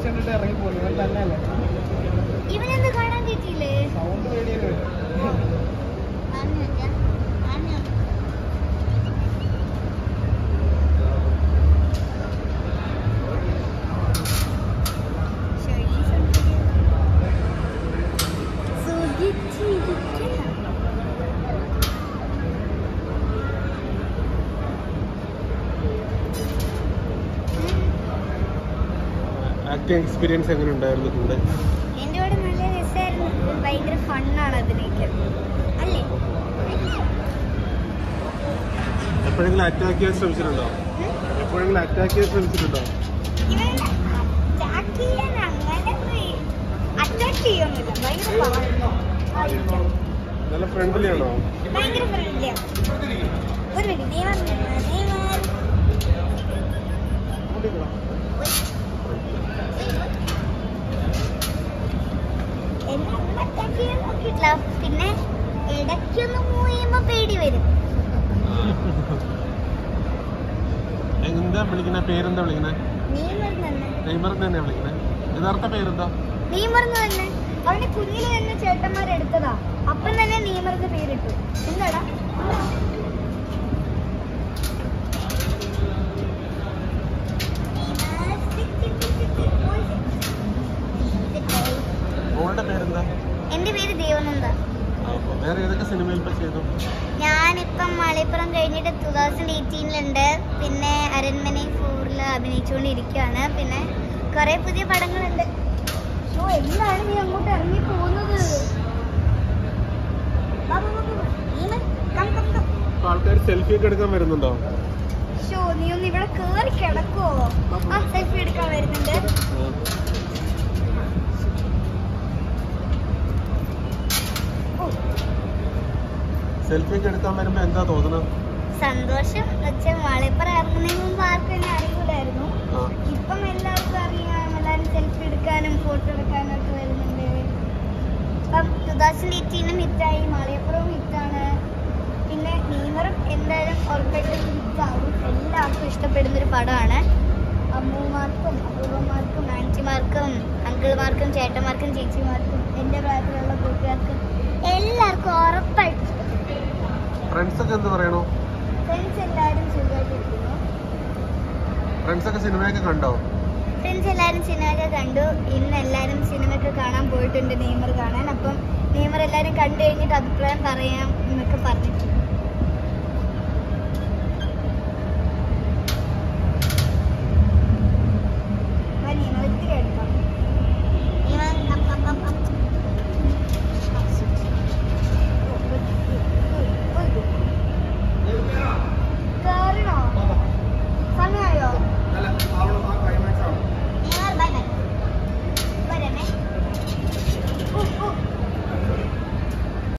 Post കണ്ടിട്ട് ഇറങ്ങി പോകുന്നു ഇവൻ തന്നെയല്ലേ ഇവനെന്ത് കാണാൻ കിട്ടിയില്ലേ സൗണ്ട് പേടിയൊക്കെ വരും ആക്ടിങ് എക്സ്പീരിയൻസ് എങ്ങനെ ഉണ്ടായിരുന്നു കൂടെ എന്റെ കൂടെ നല്ല രസമായിരുന്നു ഭയങ്കര ഫണ്ണാണ് അതിനൊക്കെ അല്ലേ എപ്പോഴെങ്കിലും അറ്റാക്ക് ചെയ്യാൻ ശ്രമിച്ചിട്ടുണ്ടോ എപ്പോഴെങ്കിലും അറ്റാക്ക് ചെയ്യാൻ ശ്രമിച്ചിട്ടുണ്ടോ ഇവനെ attack ചെയ്യാൻ അങ്ങനെ പോയി attack ചെയ്യൊന്നുമില്ല. ഭയങ്കര പാവാണ്. ആയിരിക്കാം. നല്ല ഫ്രണ്ട്ലി ആണോ ഭയങ്കര friendly ആണ്. ഒരു മിനിറ്റ് നെയ്മർ നെയ്മർ എന്നെ അങ്ങനെ attack ചെയ്യാൻ നോക്കിയിട്ടില്ല പിന്നെ ഇടയ്ക്കൊന്ന് മൂവ് ചെയ്യുമ്പോ പേടി വരും എന്താ വിളിക്കണേ പേരെന്താ വിളിക്കണേ നെയ്മർ തന്നെ നെയ്മർ തന്നെ വിളിക്കണേ യഥാർത്ഥ പേരെന്താ നെയ്മർ എന്ന് തന്നെ അവന്റെ കുഞ്ഞില് തന്നെ ചേട്ടന്മാരെടുത്തതാ അപ്പം തന്നെ നെയ്മർക്ക് പേരിട്ടു എന്താടാ മോളുടെ പേരെന്താ എന്റെ പേര് ദേവനന്ദ വേറെ ഏതൊക്കെ സിനിമയിൽ ഇപ്പൊ ചെയ്തു ഞാനിപ്പം മലപ്പുറം കഴിഞ്ഞിട്ട് ടൂ തൗസൻഡ് എയ്റ്റീനിലുണ്ട് പിന്നെ അരൺമനെ ഫോറിൽ അഭിനയിച്ചുകൊണ്ടിരിക്കുകയാണ് പിന്നെ കുറെ പുതിയ പടങ്ങളുണ്ട് ഓ എന്താണ് നീ അങ്ങോട്ട് ഇറങ്ങി പോകുന്നത് വാ, വാ, വാ, വാ. നീ മതി. Come, come, come. ഇപ്പൊ ആൾക്കാർ സെൽഫി ഒക്കെ എടുക്കാൻ വരുന്നുണ്ടോ ഷോ നീ ഒന്ന് ഇവിടെ കേറി കിടക്കോ ആ സെൽഫി എടുക്കാൻ വരുന്നുണ്ട് ഓ, സെൽഫി ഒക്കെ എടുക്കാൻ വരുമ്പോ എന്താ തോന്നണം സന്തോഷം വെച്ച മലപ്പുറം ഇറങ്ങുന്നതിന് മുമ്പ് ആർക്കും എന്നെ അറിയില്ലായിരുന്നു ആ ഇപ്പം എല്ലാവർക്കും അറിയാം എല്ലാവരും സെൽഫി എടുക്കാനും ഫോട്ടോ എടുക്കാനും ഒക്കെ വരുന്നുണ്ട് ഇപ്പം ടു തൗസൻഡ് എയ്റ്റീനും ഹിറ്റായി മലയപ്പുറവും ഹിറ്റാണ് പിന്നെ നെയ്മറും എന്തായാലും ഉറപ്പായിട്ടും ഹിറ്റാവും എല്ലാവർക്കും ഇഷ്ടപ്പെടുന്ന ഒരു പടമാണ് അമ്മൂമാർക്കും അപൂർവമാർക്കും ആൻറ്റിമാർക്കും അങ്കിൾമാർക്കും ചേട്ടന്മാർക്കും ചേച്ചിമാർക്കും എൻ്റെ പ്രായത്തിലുള്ള കൂട്ടുകാർക്കും എല്ലാവർക്കും ഉറപ്പായിട്ടും ഇഷ്ടപ്പെടും ഫ്രണ്ട്സ് ഒക്കെ എന്ത് പറയണു ഫ്രണ്ട്സ് എല്ലാവരും സുഖമായിട്ടിരിക്കുന്നു ഫ്രണ്ട്സ് ഒക്കെ സിനിമയൊക്കെ കണ്ടോ ഫ്രണ്ട്സ് എല്ലാവരും സിനിമയൊക്കെ കണ്ടു ഇന്ന് എല്ലാവരും സിനിമയൊക്കെ കാണാൻ പോയിട്ടുണ്ട് നെയ്മർ കാണാൻ അപ്പം നെയ്മർ എല്ലാവരും കണ്ടു കഴിഞ്ഞിട്ട് അഭിപ്രായം പറയാം എന്നൊക്കെ പറഞ്ഞു